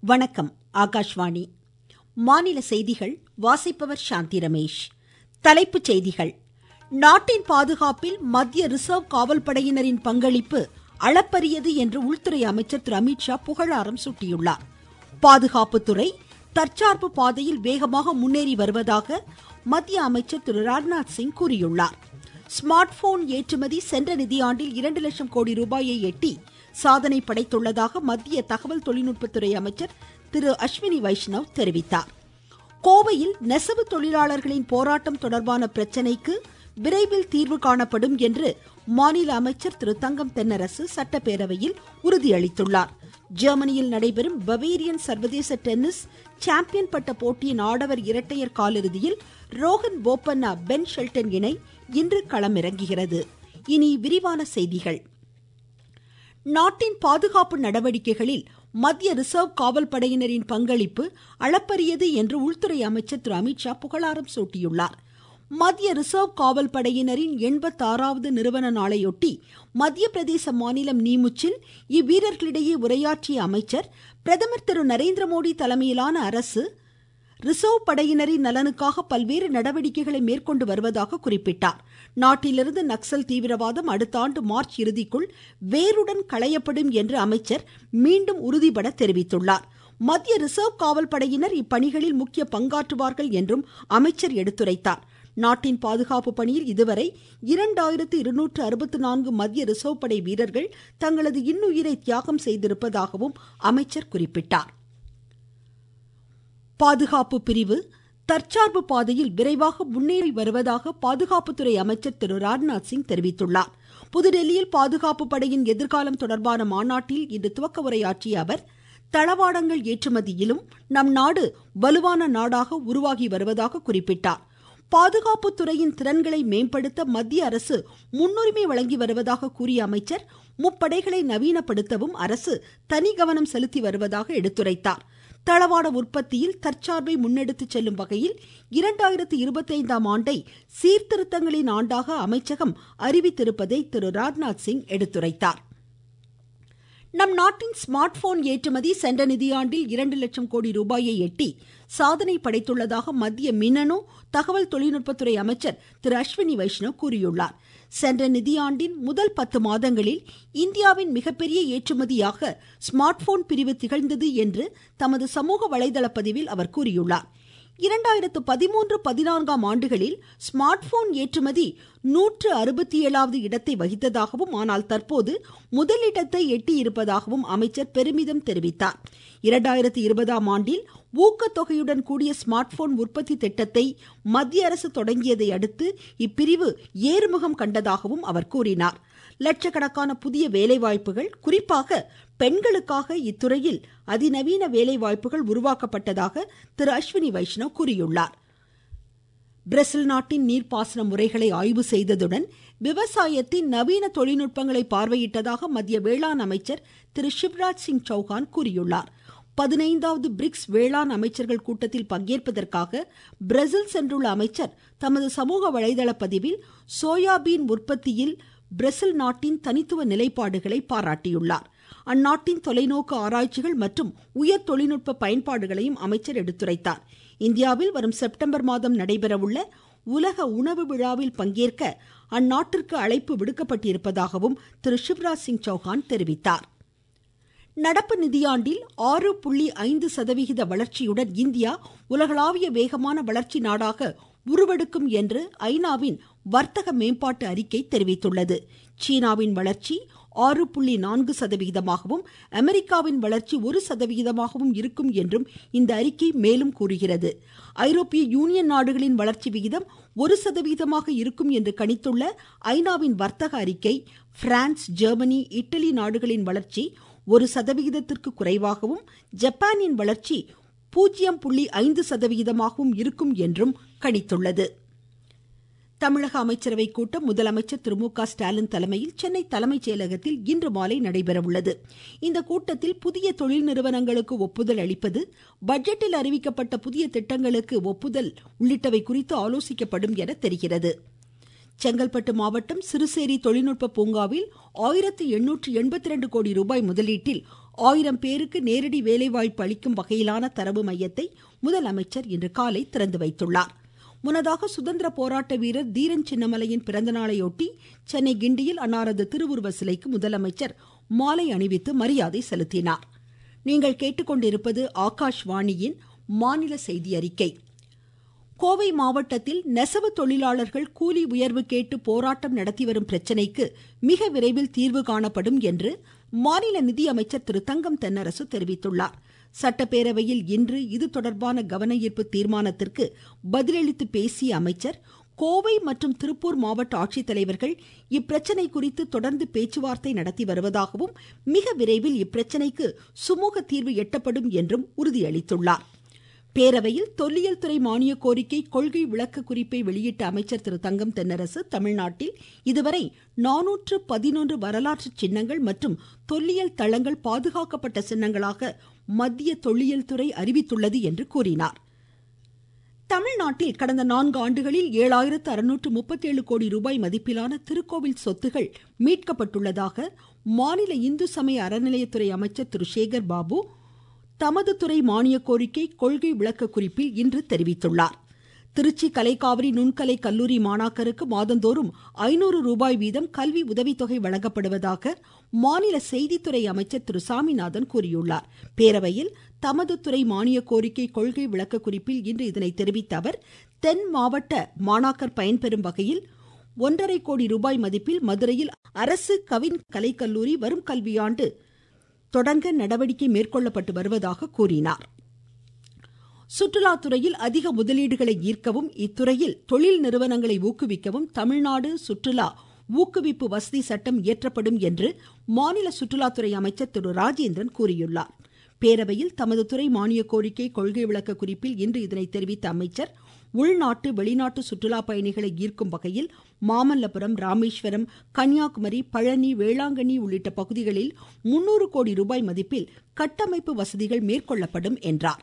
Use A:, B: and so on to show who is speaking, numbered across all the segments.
A: வணக்கம் ஆகாஷ்வாணி மாநில செய்திகள் வாசிப்பவர் சாந்தி ரமேஷ் தலைப்புச் செய்திகள் நாட்டின் பாதுகாப்பில் மத்திய ரிசர்வ் காவல் படையினரின் பங்களிப்பு அளப்பரியது என்று உள்துறை அமைச்சர் திரு அமித்ஷா புகழாரம் சூட்டியுள்ளார் பாதுகாப்புத்துறை தற்சார்பு பாதையில் வேகமாக முன்னேறி வருவதாக மத்திய அமைச்சர் திரு ராஜ்நாத் சிங் கூறியுள்ளார் ஸ்மார்ட் போன் ஏற்றுமதி சென்ற நிதியாண்டில் இரண்டு லட்சம் கோடி ரூபாயை எட்டி சாதனை படைத்துள்ளதாக மத்திய தகவல் தொழில்நுட்பத்துறை அமைச்சர் திரு அஸ்வினி வைஷ்ணவ் தெரிவித்தார் கோவையில் நெசவு தொழிலாளர்களின் போராட்டம் தொடர்பான பிரச்சினைக்கு விரைவில் தீர்வு காணப்படும் என்று மாநில அமைச்சர் திரு தங்கம் தென்னரசு சட்டப்பேரவையில் உறுதியளித்துள்ளார் ஜெர்மனியில் நடைபெறும் பவேரியன் சர்வதேச டென்னிஸ் சாம்பியன் பட்ட போட்டியின் ஆடவர் இரட்டையர் காலிறுதியில் ரோஹன் போப்பண்ணா பென் ஷெல்டன் இணை இன்று களமிறங்குகிறது இனி விரிவான செய்திகள் நாட்டின் பாதுகாப்பு நடவடிக்கைகளில் மத்திய ரிசர்வ் காவல் படையினரின் பங்களிப்பு அளப்பரியது என்று உள்துறை அமைச்சர் திரு அமித்ஷா புகழாரம் சூட்டியுள்ளார் மத்திய ரிசர்வ் காவல் படையினரின் எண்பத்தாறாவது நிறுவன நாளையொட்டி மத்திய பிரதேச மாநிலம் நீமுச்சில் இவ்வீரர்களிடையே உரையாற்றிய அமைச்சர் பிரதமர் திரு நரேந்திரமோடி தலைமையிலான அரசு ரிசர்வ் படையினரின் நலனுக்காக பல்வேறு நடவடிக்கைகளை மேற்கொண்டு வருவதாக குறிப்பிட்டார் நாட்டிலிருந்து நக்சல் தீவிரவாதம் அடுத்த ஆண்டு மார்ச் இறுதிக்குள் வேருடன் களையப்படும் என்று அமைச்சர் மீண்டும் உறுதிபட தெரிவித்துள்ளார் மத்திய ரிசர்வ் காவல் படையினர் இப்பணிகளில் முக்கிய பங்காற்றுவார்கள் என்றும் அமைச்சர் எடுத்துரைத்தார் நாட்டின் பாதுகாப்பு பணியில் இதுவரை இரண்டாயிரத்து இருநூற்று அறுபத்து நான்கு மத்திய ரிசர்வ் படை வீரர்கள் தங்களது இன்னுயிரை தியாகம் செய்திருப்பதாகவும் அமைச்சர் குறிப்பிட்டார் பாதுகாப்பு பிரிவு தற்சார்பு பாதையில் விரைவாக முன்னேறி வருவதாக பாதுகாப்புத்துறை அமைச்சர் திரு ராஜ்நாத் சிங் தெரிவித்துள்ளார் புதுடெல்லியில் பாதுகாப்பு படையின் எதிர்காலம் தொடர்பான மாநாட்டில் இன்று துவக்க உரையாற்றிய அவர் தளவாடங்கள் ஏற்றுமதியிலும் நம் நாடு வலுவான நாடாக உருவாகி வருவதாக குறிப்பிட்டார் பாதுகாப்பு துறையின் திறன்களை மேம்படுத்த மத்திய அரசு முன்னுரிமை வழங்கி வருவதாக கூறிய அமைச்சர் முப்படைகளை நவீனப்படுத்தவும் அரசு தனி கவனம் செலுத்தி வருவதாக எடுத்துரைத்தார் தளவாட உற்பத்தியில் தற்சார்பை முன்னெடுத்து செல்லும் வகையில் இரண்டாயிரத்து இருபத்தைந்தாம் ஆண்டை சீர்திருத்தங்களின் ஆண்டாக அமைச்சகம் அறிவித்திருப்பதை திரு ராஜ்நாத் சிங் எடுத்துரைத்தார் நம் நாட்டின் ஸ்மார்ட் போன் ஏற்றுமதி சென்ற நிதியாண்டில் இரண்டு லட்சம் கோடி ரூபாயை எட்டி சாதனை படைத்துள்ளதாக மத்திய மின்னணு தகவல் தொழில்நுட்பத்துறை அமைச்சர் திரு அஸ்வினி வைஷ்ணவ் கூறியுள்ளார் சென்ற நிதியாண்டின் முதல் பத்து மாதங்களில் இந்தியாவின் மிகப்பெரிய ஏற்றுமதியாக ஸ்மார்ட் போன் பிரிவு திகழ்ந்தது என்று தமது சமூக வலைதள பதிவில் அவர் கூறியுள்ளார் இரண்டாயிரத்து பதிமூன்று பதினான்காம் ஆண்டுகளில் ஸ்மார்ட் போன் ஏற்றுமதி நூற்று அறுபத்தி ஏழாவது இடத்தை வகித்ததாகவும் ஆனால் தற்போது முதலிடத்தை எட்டியிருப்பதாகவும் அமைச்சர் பெருமிதம் தெரிவித்தார் இரண்டாயிரத்து இருபதாம் ஆண்டில் ஊக்கத்தொகையுடன் கூடிய ஸ்மார்ட் போன் உற்பத்தி திட்டத்தை மத்திய அரசு தொடங்கியதை அடுத்து இப்பிரிவு ஏறுமுகம் கண்டதாகவும் அவர் கூறினார் லட்சக்கணக்கான புதிய வேலைவாய்ப்புகள் குறிப்பாக பெண்களுக்காக இத்துறையில் அதிநவீன வேலைவாய்ப்புகள் உருவாக்கப்பட்டதாக திரு அஸ்வினி வைஷ்ணவ் கூறியுள்ளார் பிரேசில் நாட்டின் நீர்ப்பாசன முறைகளை ஆய்வு செய்ததுடன் விவசாயத்தின் நவீன தொழில்நுட்பங்களை பார்வையிட்டதாக மத்திய வேளாண் அமைச்சர் திரு சிவராஜ் சிங் சௌஹான் கூறியுள்ளார் பதினைந்தாவது பிரிக்ஸ் வேளாண் அமைச்சர்கள் கூட்டத்தில் பங்கேற்பதற்காக பிரேசில் சென்றுள்ள அமைச்சர் தமது சமூக வலைதள பதிவில் சோயாபீன் உற்பத்தியில் பிரேசில் நாட்டின் தனித்துவ நிலைப்பாடுகளை பாராட்டியுள்ளார் அந்நாட்டின் தொலைநோக்கு ஆராய்ச்சிகள் மற்றும் உயர் தொழில்நுட்ப பயன்பாடுகளையும் அமைச்சர் எடுத்துரைத்தார் இந்தியாவில் வரும் செப்டம்பர் மாதம் நடைபெறவுள்ள உலக உணவு விழாவில் பங்கேற்க அந்நாட்டிற்கு அழைப்பு விடுக்கப்பட்டிருப்பதாகவும் திரு சிவராஜ் சிங் சௌஹான் தெரிவித்தார் நடப்பு நிதியாண்டில் ஆறு புள்ளி ஐந்து சதவிகித வளர்ச்சியுடன் இந்தியா உலகளாவிய வேகமான வளர்ச்சி நாடாக உருவெடுக்கும் என்று ஐநாவின் வர்த்தக மேம்பாட்டு அறிக்கை தெரிவித்துள்ளது சீனாவின் வளர்ச்சி ஆறு புள்ளி நான்கு சதவிகிதமாகவும் அமெரிக்காவின் வளர்ச்சி ஒரு சதவிகிதமாகவும் இருக்கும் என்றும் இந்த அறிக்கை மேலும் கூறுகிறது ஐரோப்பிய யூனியன் நாடுகளின் வளர்ச்சி விகிதம் ஒரு சதவிகிதமாக இருக்கும் என்று கணித்துள்ள ஐநாவின் வர்த்தக அறிக்கை பிரான்ஸ் ஜெர்மனி இட்டலி நாடுகளின் வளர்ச்சி ஒரு சதவிகிதத்திற்கு குறைவாகவும் ஜப்பானின் வளர்ச்சி பூஜ்ஜியம் புள்ளி ஐந்து சதவிகிதமாகவும் இருக்கும் என்றும் கணித்துள்ளது தமிழக அமைச்சரவை கூட்டம் முதலமைச்சர் திரு மு க ஸ்டாலின் தலைமையில் சென்னை தலைமைச் செயலகத்தில் இன்று மாலை நடைபெறவுள்ளது இந்த கூட்டத்தில் புதிய தொழில் நிறுவனங்களுக்கு ஒப்புதல் அளிப்பது பட்ஜெட்டில் அறிவிக்கப்பட்ட புதிய திட்டங்களுக்கு ஒப்புதல் உள்ளிட்டவை குறித்து ஆலோசிக்கப்படும் என தெரிகிறது செங்கல்பட்டு மாவட்டம் சிறுசேரி தொழில்நுட்ப பூங்காவில் ஆயிரத்து எண்ணூற்று எண்பத்தி ரெண்டு கோடி ரூபாய் முதலீட்டில் ஆயிரம் பேருக்கு நேரடி வேலைவாய்ப்பு அளிக்கும் வகையிலான தரவு மையத்தை முதலமைச்சர் இன்று காலை திறந்து வைத்துள்ளார் முன்னதாக சுதந்திர போராட்ட வீரர் தீரன் சின்னமலையின் பிறந்தநாளையொட்டி சென்னை கிண்டியில் அன்னாரது திருவுருவ சிலைக்கு முதலமைச்சர் மாலை அணிவித்து மரியாதை செலுத்தினார் நீங்கள் கேட்டுக்கொண்டிருப்பது ஆகாஷ்வாணியின் மாநில செய்தி அறிக்கை கோவை மாவட்டத்தில் நெசவு தொழிலாளர்கள் கூலி உயர்வு கேட்டு போராட்டம் நடத்தி வரும் பிரச்சினைக்கு மிக விரைவில் தீர்வு காணப்படும் என்று மாநில நிதியமைச்சர் திரு தங்கம் தென்னரசு தெரிவித்துள்ளார் சட்டப்பேரவையில் இன்று இது தொடர்பான கவன ஈர்ப்பு தீர்மானத்திற்கு பதிலளித்து பேசிய அமைச்சர் கோவை மற்றும் திருப்பூர் மாவட்ட ஆட்சித்தலைவர்கள் இப்பிரச்சனை குறித்து தொடர்ந்து பேச்சுவார்த்தை நடத்தி வருவதாகவும் மிக விரைவில் இப்பிரச்சனைக்கு சுமூக தீர்வு எட்டப்படும் என்றும் உறுதியளித்துள்ளார் பேரவையில் தொல்லியல் துறை மானிய கோரிக்கை கொள்கை விளக்க குறிப்பை வெளியிட்ட அமைச்சர் திரு தங்கம் தென்னரசு தமிழ்நாட்டில் இதுவரை நானூற்று பதினொன்று வரலாற்று சின்னங்கள் மற்றும் தொல்லியல் தளங்கள் பாதுகாக்கப்பட்ட சின்னங்களாக மத்திய தொல்லியல் துறை அறிவித்துள்ளது என்று கூறினார் தமிழ்நாட்டில் கடந்த நான்கு ஆண்டுகளில் ஏழாயிரத்து அறுநூற்று முப்பத்தேழு கோடி ரூபாய் மதிப்பிலான திருக்கோவில் சொத்துகள் மீட்கப்பட்டுள்ளதாக மாநில இந்து சமய அறநிலையத்துறை அமைச்சர் திரு சேகர் பாபு தமது துறை மானிய கோரிக்கை கொள்கை விளக்க குறிப்பில் இன்று தெரிவித்துள்ளார் திருச்சி கலைக்காவிரி நுண்கலை கல்லூரி மாணாக்கருக்கு மாதந்தோறும் ஐநூறு ரூபாய் வீதம் கல்வி உதவித்தொகை வழங்கப்படுவதாக மாநில செய்தித்துறை அமைச்சர் திரு சாமிநாதன் கூறியுள்ளார் பேரவையில் தமது துறை மானிய கோரிக்கை கொள்கை விளக்க குறிப்பில் இன்று இதனை தெரிவித்த அவர் தென் மாவட்ட மாணாக்கர் பயன்பெறும் வகையில் ஒன்றரை கோடி ரூபாய் மதிப்பில் மதுரையில் அரசு கவின் கலைக்கல்லூரி வரும் கல்வியாண்டு தொடங்க நடவடிக்கை மேற்கொள்ளப்பட்டு வருவதாக கூறினார் சுற்றுலாத்துறையில் அதிக முதலீடுகளை ஈர்க்கவும் இத்துறையில் தொழில் நிறுவனங்களை ஊக்குவிக்கவும் தமிழ்நாடு சுற்றுலா ஊக்குவிப்பு வசதி சட்டம் இயற்றப்படும் என்று மாநில சுற்றுலாத்துறை அமைச்சர் திரு ராஜேந்திரன் கூறியுள்ளார் பேரவையில் தமது துறை மானிய கோரிக்கை கொள்கை விளக்க குறிப்பில் இன்று இதனை தெரிவித்த அமைச்சர் உள்நாட்டு வெளிநாட்டு சுற்றுலா பயணிகளை ஈர்க்கும் வகையில் மாமல்லபுரம் ராமேஸ்வரம் கன்னியாகுமரி பழனி வேளாங்கண்ணி உள்ளிட்ட பகுதிகளில் முன்னூறு கோடி ரூபாய் மதிப்பில் கட்டமைப்பு வசதிகள் மேற்கொள்ளப்படும் என்றார்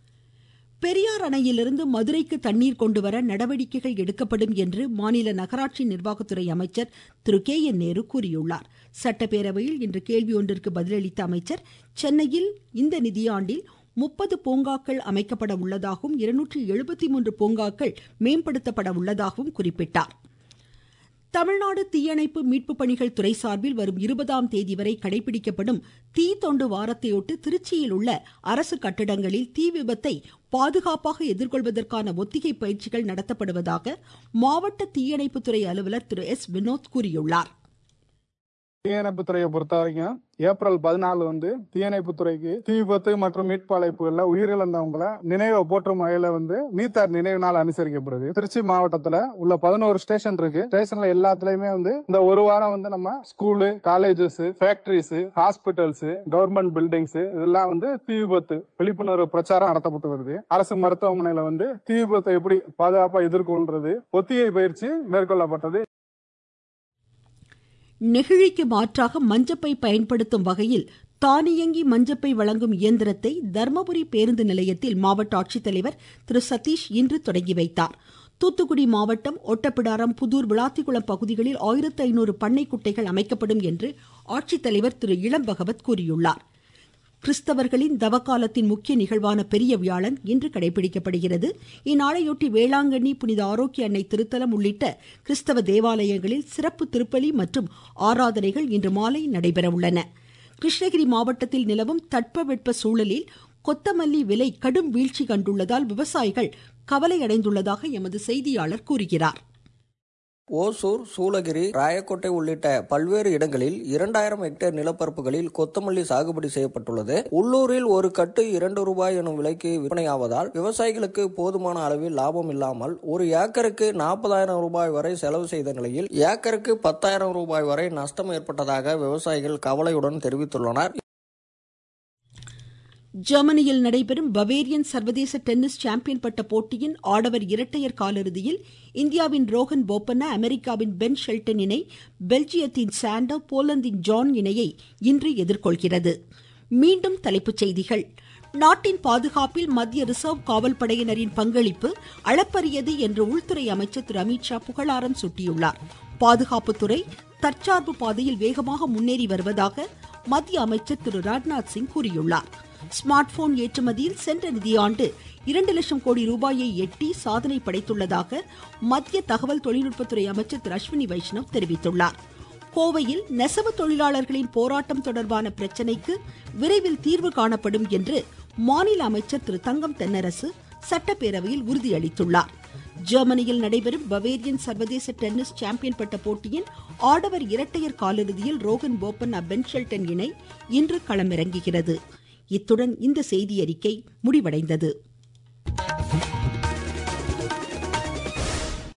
A: பெரியார் அணையிலிருந்து மதுரைக்கு தண்ணீர் கொண்டுவர நடவடிக்கைகள் எடுக்கப்படும் என்று மாநில நகராட்சி நிர்வாகத்துறை அமைச்சர் திரு கே என் நேரு கூறியுள்ளார் சட்டப்பேரவையில் இன்று கேள்வி ஒன்றிற்கு பதிலளித்த அமைச்சர் சென்னையில் இந்த நிதியாண்டில் முப்பது பூங்காக்கள் அமைக்கப்பட உள்ளதாகவும் இருநூற்றி எழுபத்தி மூன்று பூங்காக்கள் மேம்படுத்தப்பட உள்ளதாகவும் குறிப்பிட்டார் தமிழ்நாடு தீயணைப்பு மீட்பு பணிகள் துறை சார்பில் வரும் இருபதாம் தேதி வரை கடைபிடிக்கப்படும் தீ தொண்டு வாரத்தையொட்டு திருச்சியில் உள்ள அரசு கட்டிடங்களில் தீ விபத்தை பாதுகாப்பாக எதிர்கொள்வதற்கான ஒத்திகை பயிற்சிகள் நடத்தப்படுவதாக மாவட்ட தீயணைப்புத்துறை அலுவலர் திரு எஸ் வினோத் கூறியுள்ளார்
B: தீயணைப்பு துறையை பொறுத்த வரைக்கும் ஏப்ரல் பதினாலு வந்து தீயணைப்பு துறைக்கு தீ விபத்து மற்றும் மீட்பு அழைப்புகள்ல உயிரிழந்தவங்களை நினைவை போற்றும் வகையில வந்து நீத்தார் நினைவு நாள் அனுசரிக்கப்படுது திருச்சி மாவட்டத்துல உள்ள பதினோரு ஸ்டேஷன் இருக்கு ஸ்டேஷன்ல எல்லாத்துலயுமே வந்து இந்த ஒரு வாரம் வந்து நம்ம school colleges factories hospitals government buildings இதெல்லாம் வந்து தீ விபத்து விழிப்புணர்வு பிரச்சாரம் நடத்தப்பட்டு வருது அரசு மருத்துவமனையில வந்து தீ விபத்தை எப்படி பாதுகாப்பா எதிர்கொள்றது ஒத்திகை பயிற்சி மேற்கொள்ளப்பட்டது
A: நெகிழிக்கு மாற்றாக மஞ்சப்பை பயன்படுத்தும் வகையில் தானியங்கி மஞ்சப்பை வழங்கும் இயந்திரத்தை தர்மபுரி பேருந்து நிலையத்தில் மாவட்ட ஆட்சித்தலைவர் திரு சதீஷ் இன்று தொடங்கி வைத்தார் தூத்துக்குடி மாவட்டம் ஒட்டப்பிடாரம் புதூர் விளாத்திக்குளம் பகுதிகளில் ஆயிரத்து ஐநூறு பண்ணை குட்டைகள் அமைக்கப்படும் என்று ஆட்சித்தலைவர் திரு இளம்பகவத் கூறியுள்ளார் கிறிஸ்தவர்களின் தவக்காலத்தின் முக்கிய நிகழ்வான பெரிய வியாழன் இன்று கடைபிடிக்கப்படுகிறது இந்நாளையொட்டி வேளாங்கண்ணி புனித ஆரோக்கிய அன்னை திருத்தலம் உள்ளிட்ட கிறிஸ்தவ தேவாலயங்களில் சிறப்பு திருப்பலி மற்றும் ஆராதனைகள் இன்று மாலை நடைபெற உள்ளன கிருஷ்ணகிரி மாவட்டத்தில் நிலவும் தட்பவெட்ப சூழலில் கொத்தமல்லி விலை கடும் வீழ்ச்சி கண்டுள்ளதால் விவசாயிகள் கவலையடைந்துள்ளதாக எமது செய்தியாளர் கூறுகிறார்
C: ஓசூர் சூளகிரி ராயக்கோட்டை உள்ளிட்ட பல்வேறு இடங்களில் இரண்டாயிரம் ஹெக்டேர் நிலப்பரப்புகளில் கொத்தமல்லி சாகுபடி செய்யப்பட்டுள்ளது உள்ளூரில் ஒரு கட்டு இரண்டு ரூபாய் எனும் விலைக்கு விற்பனையாவதால் விவசாயிகளுக்கு போதுமான அளவில் லாபம் இல்லாமல் ஒரு ஏக்கருக்கு நாற்பதாயிரம் ரூபாய் வரை செலவு செய்த நிலையில் ஏக்கருக்கு பத்தாயிரம் ரூபாய் வரை நஷ்டம் ஏற்பட்டதாக விவசாயிகள் கவலையுடன் தெரிவித்துள்ளனர்
A: ஜெர்மனியில் நடைபெறும் பவேரியன் சர்வதேச டென்னிஸ் சாம்பியன் பட்ட போட்டியின் ஆடவர் இரட்டையர் காலிறுதியில் இந்தியாவின் ரோஹன் போப்பண்ணா அமெரிக்காவின் பென் ஷெல்டன் இணை பெல்ஜியத்தின் சாண்டோ போலந்தின் ஜான் இணையை இன்று எதிர்கொள்கிறது மீண்டும் தலைப்புச் செய்திகள் நாட்டின் பாதுகாப்பில் மத்திய ரிசர்வ் காவல் படையினரின் பங்களிப்பு அளப்பரியது என்று உள்துறை அமைச்சர் திரு அமித்ஷா புகழாரம் சூட்டியுள்ளார் பாதுகாப்புத்துறை தற்சார்பு பாதையில் வேகமாக முன்னேறி வருவதாக மத்திய அமைச்சர் திரு ராஜ்நாத் சிங் கூறியுள்ளார் ஸ்மார்ட் போன் ஏற்றுமதியில் சென்ற நிதியாண்டு இரண்டு லட்சம் கோடி ரூபாயை எட்டி சாதனை படைத்துள்ளதாக மத்திய தகவல் தொழில்நுட்பத்துறை அமைச்சர் திரு அஸ்வினி வைஷ்ணவ் தெரிவித்துள்ளார் கோவையில் நெசவு தொழிலாளர்களின் போராட்டம் தொடர்பான பிரச்சினைக்கு விரைவில் தீர்வு காணப்படும் என்று மாநில அமைச்சர் திரு தங்கம் தென்னரசு சட்டப்பேரவையில் உறுதியளித்துள்ளார் ஜெர்மனியில் நடைபெறும் பவேரியன் சர்வதேச டென்னிஸ் சாம்பியன் பட்ட போட்டியின் ஆடவர் இரட்டையர் காலிறுதியில் ரோகன் போப்பன் பென் ஷெல்டன் இணை இன்று களமிறங்குகிறது இத்துடன் இந்த செய்தியறிக்கை முடிவடைந்தது